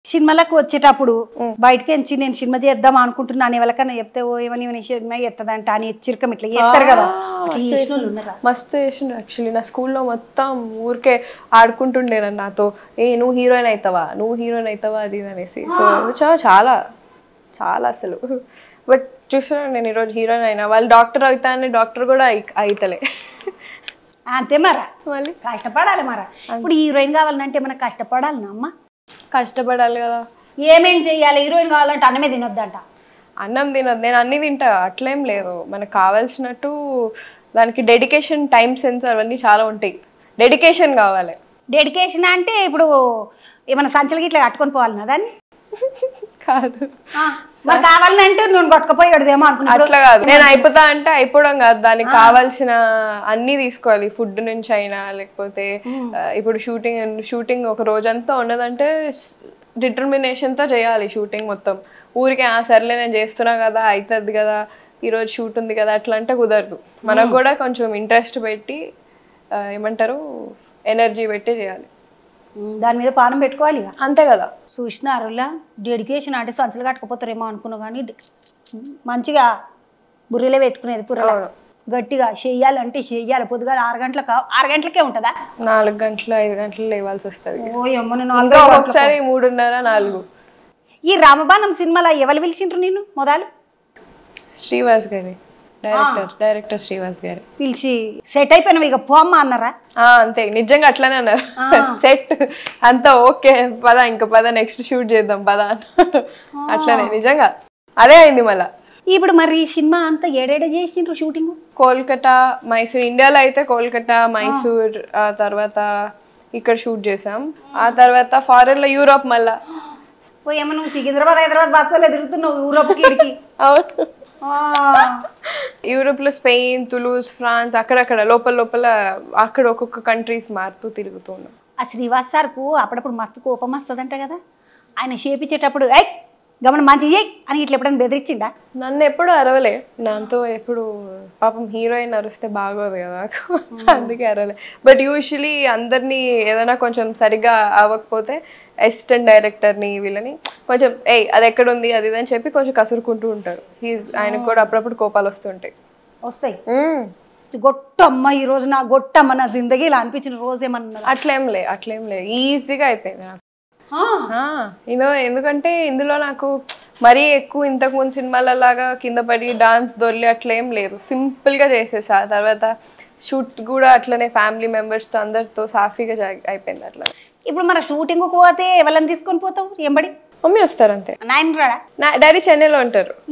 సినిమాలకు వచ్చేటప్పుడు బయటకి ఎంచి నేను సినిమా చేద్దాం అనుకుంటున్నాను ఎవరికన్నా చెప్తే ఓ ఏమని ఏమని సినిమా ఎత్తదంట అని చిరకం ఇట్లా చేస్తారు కదా అట్లా చేసిన వాళ్ళు ఉన్నారా మస్తు చేసిండు యాక్చువల్లీ నా స్కూల్లో మొత్తం ఊరికే ఆడుకుంటుండే నన్ను నాతో ఏ నువ్వు హీరోయిన్ అవుతావా నువ్వు హీరోయిన్ అవుతావా అది ఇది అనేసి సో చాలా చాలా చాలా అసలు బట్ చూస్తున్నాను నేను ఈరోజు హీరోయిన్ అయినా వాళ్ళు డాక్టర్ అవుతా అని డాక్టర్ కూడా అయి- అయితలే అంతే మరా మళ్ళీ కష్టపడాలి మరా ఇప్పుడు హీరోయిన్ కావాలంటే మనం కష్టపడాలి అమ్మ కష్టపడాలి కదా ఏమేం చెయ్యాలి హీరోయిన్ కావాలంటే అన్నమే తినొద్దంట అన్నం తినదు నేను అన్ని తింటా అట్లేం లేదు మనకు కావాల్సినట్టు దానికి డెడికేషన్ టైం సెన్స్ అవన్నీ చాలా ఉంటాయి డెడికేషన్ కావాలి డెడికేషన్ అంటే ఇప్పుడు ఏమైనా సంచలకి ఇట్లా కట్టుకొని పోవాలి దాన్ని కాదు ఆ, మరి కావాలంటే నువ్వు కొట్టుకుపోయి పెడదేమో అనుకున్నా అట్లా కాదు నేను అయిపోతా అంటే అయిపోవడం కాదు దానికి కావాల్సిన అన్ని తీసుకోవాలి ఫుడ్ నుంచి అయినా లేకపోతే ఆ, ఇప్పుడు షూటింగ్ షూటింగ్ ఒక రోజంతా ఉన్నదంటే డిటర్మినేషన్ తో చేయాలి షూటింగ్ మొత్తం ఊరికే ఆ సర్లే నేను చేస్తున్నా కదా అవుతుంది కదా ఈ రోజు షూట్ ఉంది కదా అట్లా అంటే కుదరదు మనకు కూడా కొంచెం ఇంట్రెస్ట్ పెట్టి ఆ, ఏమంటారు ఎనర్జీ పెట్టి చేయాలి ఉమ్, దాని మీద పానం పెట్టుకోవాలి ఇక అంతే కదా చూసినారులా డెడికేషన్ అంటే సంచులు కట్టుకుపోతారేమో అనుకున్నావు కానీ ఉమ్, మంచిగా బుర్రెలే పెట్టుకునేది పుర్రెల అవును. గట్టిగా చెయ్యాలంటే చెయ్యాలి పొద్దుగా ఆరు గంటలకు ఆరు గంటలకే ఉంటుందా నాలుగు గంటలు ఐదు గంటలు లేవాల్సి వస్తుంది ఓ అమ్మను ఇంకా నాలుగో ఒక్కొక్కసారి మూడున్నర నాలుగు ఈ రామబాణం సినిమాలో ఎవరు పిలిచిండ్రు నేను మొదలు శ్రీవాస్ గారి డైరెక్టర్ డైరెక్టర్ శ్రీవాస్ గారి పిలిచి సెట్ అయిపోయినావు ఇక పోమ్మ అన్నారా ఆ అంతే నిజంగా అట్లానే అన్నారు సెట్ అంతా ఓకే పద ఇంకా పద నెక్స్ట్ షూట్ చేద్దాం పద అన్నారు అట్లనే నిజంగా అదే అయింది మళ్ళా ఇప్పుడు మరి ఈ సినిమా అంతా ఏడేడ చేసిండ్రు షూటింగ్ కోల్కతా మైసూర్ ఇండియాలో అయితే కోల్కతా మైసూర్ ఆ తర్వాత ఇక్కడ షూట్ చేసాం ఆ తర్వాత ఫారెన్ లో యూరోప్ మళ్ళా ఓ ఏమో నువ్వు సికింద్రాబాద్ హైదరాబాద్ బస్సులో తిరుగుతున్నావు యూరోప్కి ఇడికి అవును యూరోప్ లో స్పెయిన్ తులూస్ ఫ్రాన్స్ అక్కడక్కడ లోపల లోపల అక్కడ ఒక్కొక్క కంట్రీస్ మారుతూ తిరుగుతూ ఉన్నాం ఆ శ్రీవాస్ సార్కు అప్పుడప్పుడు మస్తు కోపం వస్తుందంట కదా ఆయన చేపించేటప్పుడు ఐ గమనం మంచి చేయి అని ఇట్లా ఎప్పుడైనా బెదిరించిండా నన్ను ఎప్పుడు అరవలే నాతో ఎప్పుడు పాపం హీరోయిన్ అరిస్తే బాగోదు కదా అందుకే అరవలే బట్ యూజువలీ అందరినీ ఏదైనా కొంచెం సరిగ్గా అవ్వకపోతే అసిస్టెంట్ డైరెక్టర్ని వీళ్ళని కొంచెం ఏయ్ అది ఎక్కడ ఉంది అది ఇది అని చెప్పి కొంచెం కసురుకుంటూ ఉంటారు హీజ్ ఆయనకు కూడా అప్పుడప్పుడు కోపాలు వస్తుంటాయి వస్తాయి మ్మ్. గొట్టమ్మ ఈ రోజు నా గొట్టమ్మ నా జిందగీ ఇలా అనిపించిన రోజు ఏమన్నా అట్లేం లే అట్లేం లే ఈజీగా అయిపోయింది నాకు ఇదో ఎందుకంటే ఇందులో నాకు మరీ ఎక్కువ ఇంతకు ముందు సినిమాలలాగా కింద పడి డాన్స్ దొల్లి అట్లేం లేదు సింపుల్ గా చేసేసా తర్వాత షూట్ కూడా అట్లనే ఫ్యామిలీ మెంబర్స్ తో అందరితో సాఫీగా జరి- అయిపోయింది అట్లా ఇప్పుడు మన షూటింగ్ పోతే ఎవరిని తీసుకొని పోతావు ఎంబడి మమ్మీ వస్తారు అంతే నాయన రాడా నా డాడీ చెన్నైలో ఉంటారు